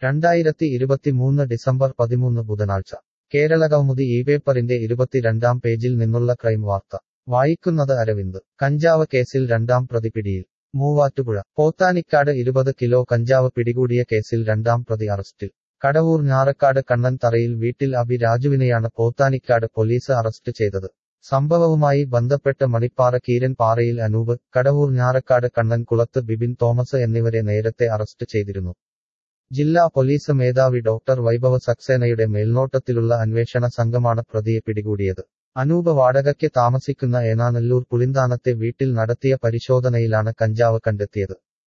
രണ്ടായിരത്തി ഇരുപത്തിമൂന്ന് ഡിസംബർ പതിമൂന്ന് ബുധനാഴ്ച കേരളകൗമുദി ഈ പേപ്പറിന്റെ ഇരുപത്തിരണ്ടാം പേജിൽ നിന്നുള്ള ക്രൈം വാർത്ത വായിക്കുന്നത് അരവിന്ദ് കഞ്ചാവ് കേസിൽ രണ്ടാം പ്രതി പിടിയിൽ മൂവാറ്റുപുഴ പോത്താനിക്കാട് ഇരുപത് കിലോ കഞ്ചാവ് പിടികൂടിയ കേസിൽ രണ്ടാം പ്രതി അറസ്റ്റിൽ കടവൂർ ഞാറക്കാട് കണ്ണൻ തറയിൽ വീട്ടിൽ അബി രാജുവിനെയാണ് പോത്താനിക്കാട് പോലീസ് അറസ്റ്റ് ചെയ്തത് സംഭവവുമായി ബന്ധപ്പെട്ട് മണിപ്പാറ കീരൻ പാറയിൽ അനൂപ് കടവൂർ ഞാറക്കാട് കണ്ണൻ കുളത്ത് ബിബിൻ തോമസ് എന്നിവരെ നേരത്തെ അറസ്റ്റ് ചെയ്തിരുന്നു ജില്ലാ പോലീസ് മേധാവി ഡോക്ടർ വൈഭവ സക്സേനയുടെ മേൽനോട്ടത്തിലുള്ള അന്വേഷണ സംഘമാണ് പ്രതിയെ പിടികൂടിയത് അനൂപ് വാടകയ്ക്ക് താമസിക്കുന്ന ഏനാനല്ലൂർ പുളിന്താനത്തെ വീട്ടിൽ നടത്തിയ പരിശോധനയിലാണ് കഞ്ചാവ് കണ്ടെത്തിയത്